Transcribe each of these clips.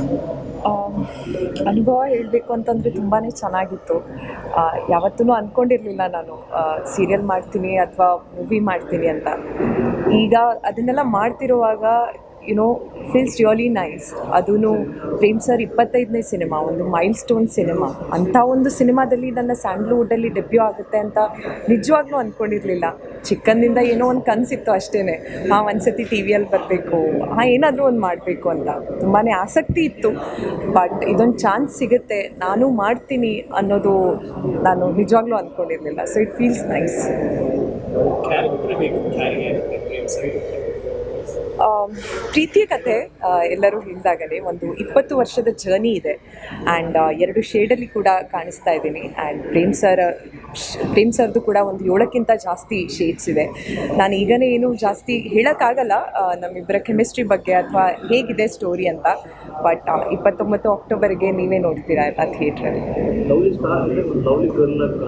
ಆ, ಅನುಭವ ಹೇಳಬೇಕು ಅಂತಂದರೆ ತುಂಬಾ ಚೆನ್ನಾಗಿತ್ತು ಯಾವತ್ತೂ ಅಂದ್ಕೊಂಡಿರಲಿಲ್ಲ ನಾನು ಸೀರಿಯಲ್ ಮಾಡ್ತೀನಿ ಅಥವಾ ಮೂವಿ ಮಾಡ್ತೀನಿ ಅಂತ ಈಗ ಅದನ್ನೆಲ್ಲ ಮಾಡ್ತಿರುವಾಗ ಯುನೋ ಫೀಲ್ಸ್ ರಿಯಲಿ ನೈಸ್ ಅದೂ ಪ್ರೇಮ್ ಸರ್ ಇಪ್ಪತ್ತೈದನೇ ಸಿನಿಮಾ ಒಂದು ಮೈಲ್ ಸ್ಟೋನ್ ಸಿನಿಮಾ ಅಂಥ ಒಂದು ಸಿನಿಮಾದಲ್ಲಿ ನನ್ನ ಸ್ಯಾಂಡ್ಲ್ವುಡ್ಡಲ್ಲಿ ಡೆಬ್ಯೂ ಆಗುತ್ತೆ ಅಂತ ನಿಜವಾಗ್ಲೂ ಅಂದ್ಕೊಂಡಿರಲಿಲ್ಲ ಚಿಕ್ಕಂದಿಂದ ಏನೋ ಒಂದು ಕನಸಿತ್ತು ಅಷ್ಟೇ ಹಾಂ ಒಂದ್ಸತಿ ಟಿ ವಿಯಲ್ಲಿ ಬರಬೇಕು ಹಾಂ ಏನಾದರೂ ಒಂದು ಮಾಡಬೇಕು ಅಂತ ತುಂಬಾ ಆಸಕ್ತಿ ಇತ್ತು ಬಟ್ ಇದೊಂದು ಚಾನ್ಸ್ ಸಿಗುತ್ತೆ ನಾನು ಮಾಡ್ತೀನಿ ಅನ್ನೋದು ನಾನು ನಿಜವಾಗ್ಲೂ ಅಂದ್ಕೊಂಡಿರಲಿಲ್ಲ so it feels nice character ಬೇಕು ಕ್ಯಾರಿ ಆಗುತ್ತೆ ಪ್ರೇಮ್ ಸರ್ ಆಮ್, ಪ್ರೀತಿಯ ಕಥೆ ಆ, ಎಲ್ಲರೂ ಹೇಳಿದಾಗಲೇ ಒಂದು ಇಪ್ಪತ್ತು ವರ್ಷದ ಜರ್ನಿ ಇದೆ ಆ್ಯಂಡ್ ಎರಡು ಶೇಡಲ್ಲಿ ಕೂಡ ಕಾಣಿಸ್ತಾ ಇದ್ದೀನಿ ಆ್ಯಂಡ್ ಪ್ರೇಮ್ ಸರ್ ಪ್ರೇಮ್ ಸರ್ದು ಕೂಡ ಒಂದು ಏಳಕ್ಕಿಂತ ಜಾಸ್ತಿ ಶೇಡ್ಸ್ ಇದೆ ನಾನು ಈಗನೇ ಏನು ಜಾಸ್ತಿ ಹೇಳೋಕ್ಕಾಗಲ್ಲ ಆ, ನಮ್ಮಿಬ್ಬರ ಕೆಮಿಸ್ಟ್ರಿ ಬಗ್ಗೆ ಅಥವಾ ಹೇಗಿದೆ ಸ್ಟೋರಿ ಅಂತ ಬಟ್ ಇಪ್ಪತ್ತೊಂಬತ್ತು ಅಕ್ಟೋಬರ್ಗೆ ನೀವೇ ನೋಡ್ತೀರಾ ಎಲ್ಲ ಥಿಯೇಟ್ರಲ್ಲಿ ಲವ್ಲಿ ಸ್ಟಾರ್ ಅಂದರೆ ಒಂದು ಲವ್ಲಿ ಗರ್ಲ್ ಅಂತ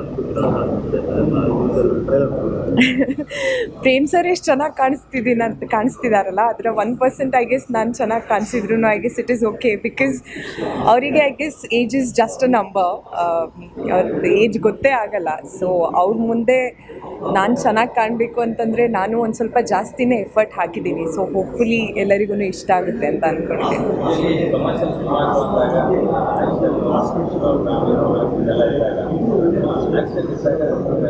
ಕಾಣಿಸ್ಬಿಟ್ಟಿದ್ದಾರೆ ಪ್ರೇಮ್ ಸರ್ ಎಷ್ಟು ಚೆನ್ನಾಗಿ ಕಾಣಿಸ್ತಿದ್ದೀನಿ ಅಂತ ಕಾಣಿಸ್ತಿದಾರಲ್ಲ ಅದರ ಒನ್ ಪರ್ಸೆಂಟ್ ಐ ಗೆಸ್ ನಾನು ಚೆನ್ನಾಗಿ ಕಾಣಿಸಿದ್ರು I guess it is okay because ಅವರಿಗೆ I guess age is just a number ಅವ್ರದ್ದು ಏಜ್ ಗೊತ್ತೇ ಆಗಲ್ಲ ಸೊ ಅವ್ರ ಮುಂದೆ ನಾನು ಚೆನ್ನಾಗಿ ಕಾಣಬೇಕು ಅಂತಂದರೆ ನಾನು ಒಂದು ಸ್ವಲ್ಪ ಜಾಸ್ತಿನೇ ಎಫರ್ಟ್ ಹಾಕಿದ್ದೀನಿ ಸೊ ಹೋಪ್ಫುಲಿ ಎಲ್ಲರಿಗೂ ಇಷ್ಟ ಆಗುತ್ತೆ ಅಂತ ಅಂದ್ಕೊಂಡಿದ್ದೀನಿ ಕಮರ್ಷಿಯಲ್ ಸಿನಿಮಾ ಬಂದಾಗ ಆ್ಯಕ್ಷನ್ ಇದೆಲ್ಲ ಇದ್ದಾಗ ಆ್ಯಕ್ಷನ್ ಇದ್ದಾಗ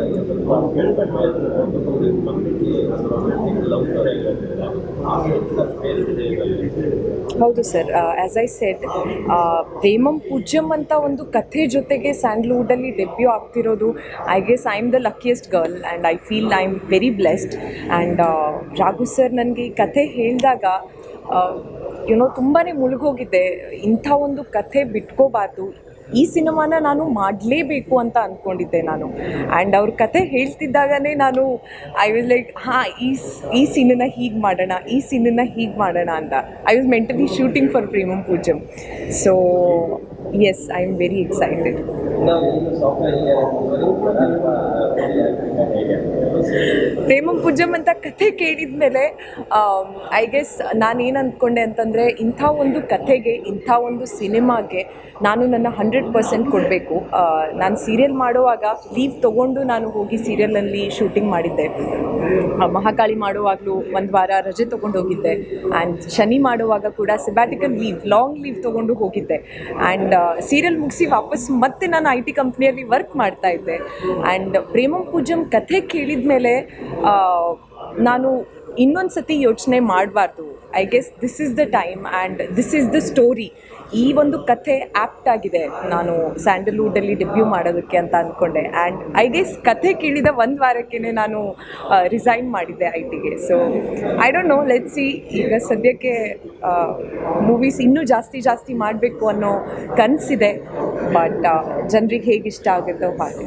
ಕಂಪ್ಲೀಟ್ಲಿ ಲವ್ ಸ್ಟೋರಿ ಆಗಿರೋದ್ರಿಂದ ಆ ಹೆಚ್ಚಿನ ಸ್ಪೇಸ್ ಇದೆ ಇದರಲ್ಲಿ ಹೌದು sir as I said Premam Poojyam ಅಂತ ಒಂದು ಕಥೆ ಜೊತೆಗೆ ಸ್ಯಾಂಡ್ಲ್ವುಡಲ್ಲಿ ಡೆಬ್ಯೂ ಆಗ್ತಿರೋದು I guess I am the luckiest girl and I feel I am very blessed and Raghu sir ನನಗೆ ಈ ಕಥೆ ಹೇಳಿದಾಗ ಯುನೋ ತುಂಬಾ ಮುಳುಗೋಗಿದ್ದೆ ಇಂಥ ಒಂದು ಕಥೆ ಬಿಟ್ಕೋಬಾರ್ದು ಈ ಸಿನಿಮಾನ ನಾನು ಮಾಡಲೇಬೇಕು ಅಂತ ಅಂದ್ಕೊಂಡಿದ್ದೆ ನಾನು ಆ್ಯಂಡ್ ಅವ್ರ ಕತೆ ಹೇಳ್ತಿದ್ದಾಗನೇ ನಾನು ಐ ವಾಸ್ ಲೈಕ್ ಹಾಂ ಈ ಸ್- ಈ ಸೀನನ್ನು ಹೀಗೆ ಮಾಡೋಣ ಈ ಸೀನನ್ನು ಹೀಗೆ ಮಾಡೋಣ ಅಂತ I was mentally shooting for Premam Poojyam so yes I am very excited ನಾವು ಸಾಫ್ಟ್ವೇರ್ ಇಂಜಿನಿಯರ್ ಹೇಗೆ ಪ್ರೇಮಂ ಪೂಜಂ ಅಂತ ಕಥೆ ಕೇಳಿದ ಮೇಲೆ ಐ ಗೆಸ್ ನಾನೇನು ಅಂದ್ಕೊಂಡೆ ಅಂತಂದರೆ ಇಂಥ ಒಂದು ಕಥೆಗೆ ಇಂಥ ಒಂದು ಸಿನಿಮಾಗೆ ನಾನು ನನ್ನ ಹಂಡ್ರೆಡ್ ಪರ್ಸೆಂಟ್ ಕೊಡಬೇಕು ನಾನು ಸೀರಿಯಲ್ ಮಾಡುವಾಗ ಲೀವ್ ತೊಗೊಂಡು ನಾನು ಹೋಗಿ ಸೀರಿಯಲಲ್ಲಿ ಶೂಟಿಂಗ್ ಮಾಡಿದ್ದೆ ಆ, ಮಹಾಕಾಳಿ ಮಾಡುವಾಗಲೂ ಒಂದು ವಾರ ರಜೆ ತೊಗೊಂಡು ಹೋಗಿದ್ದೆ ಆ್ಯಂಡ್ ಶನಿ ಮಾಡುವಾಗ ಕೂಡ ಸಿಬ್ಯಾಟಿಕಲ್ ಲೀವ್ ಲಾಂಗ್ ಲೀವ್ ತೊಗೊಂಡು ಹೋಗಿದ್ದೆ ಆ್ಯಂಡ್ ಸೀರಿಯಲ್ ಮುಗಿಸಿ ವಾಪಸ್ ಮತ್ತೆ ನಾನು ಐ ಟಿ ಕಂಪ್ನಿಯಲ್ಲಿ ವರ್ಕ್ ಮಾಡ್ತಾ ಇದ್ದೆ ಆ್ಯಂಡ್ ಪ್ರೇಮಂ ಪೂಜಂ ಕಥೆ ಕೇಳಿದ ಮೇಲೆ ನಾನು ಇನ್ನೊಂದು ಸತಿ ಯೋಚನೆ ಮಾಡಬಾರ್ದು I guess this is the time and this is the story ಈ ಒಂದು ಕಥೆ ಆ್ಯಪ್ಟ್ ಆಗಿದೆ ನಾನು ಸ್ಯಾಂಡಲ್ವುಡಲ್ಲಿ ಡೆಬ್ಯೂ ಮಾಡೋದಕ್ಕೆ ಅಂತ ಅಂದ್ಕೊಂಡೆ ಆ್ಯಂಡ್ ಐ ಗೆಸ್ ಕಥೆ ಕೇಳಿದ ಒಂದು ವಾರಕ್ಕೇ ನಾನು ರಿಸೈನ್ ಮಾಡಿದ್ದೆ ಐ ಟಿಗೆ so I don't know let see ಈಗ ಸದ್ಯಕ್ಕೆ ಮೂವೀಸ್ ಇನ್ನೂ ಜಾಸ್ತಿ ಜಾಸ್ತಿ ಮಾಡಬೇಕು ಅನ್ನೋ ಕನಸಿದೆ ಬಟ್ ಜನರಿಗೆ ಹೇಗೆ ಇಷ್ಟ ಆಗುತ್ತೋ ಹಾಗೆ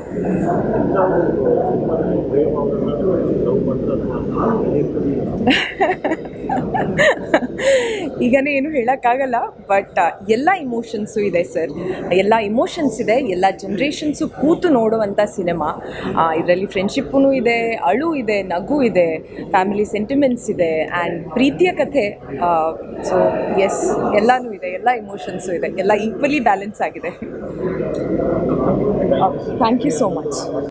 ಈಗನೇ ಏನು ಹೇಳೋಕ್ಕಾಗಲ್ಲ ಬಟ್ ಎಲ್ಲ ಇಮೋಷನ್ಸು ಇದೆ ಸರ್ ಎಲ್ಲ ಇಮೋಷನ್ಸ್ ಇದೆ ಎಲ್ಲ ಜನ್ರೇಷನ್ಸು ಕೂತು ನೋಡುವಂಥ ಸಿನಿಮಾ ಇದರಲ್ಲಿ ಫ್ರೆಂಡ್ಶಿಪ್ಪೂ ಇದೆ ಅಳು ಇದೆ ನಗು ಇದೆ ಫ್ಯಾಮಿಲಿ ಸೆಂಟಿಮೆಂಟ್ಸ್ ಇದೆ ಆ್ಯಂಡ್ ಪ್ರೀತಿಯ ಕಥೆ ಸೊ ಎಸ್ ಎಲ್ಲನೂ ಇದೆ ಎಲ್ಲ ಇಮೋಷನ್ಸು ಇದೆ ಎಲ್ಲ ಈಕ್ವಲಿ ಬ್ಯಾಲೆನ್ಸ್ ಆಗಿದೆ ಥ್ಯಾಂಕ್ ಯು ಸೋ ಮಚ್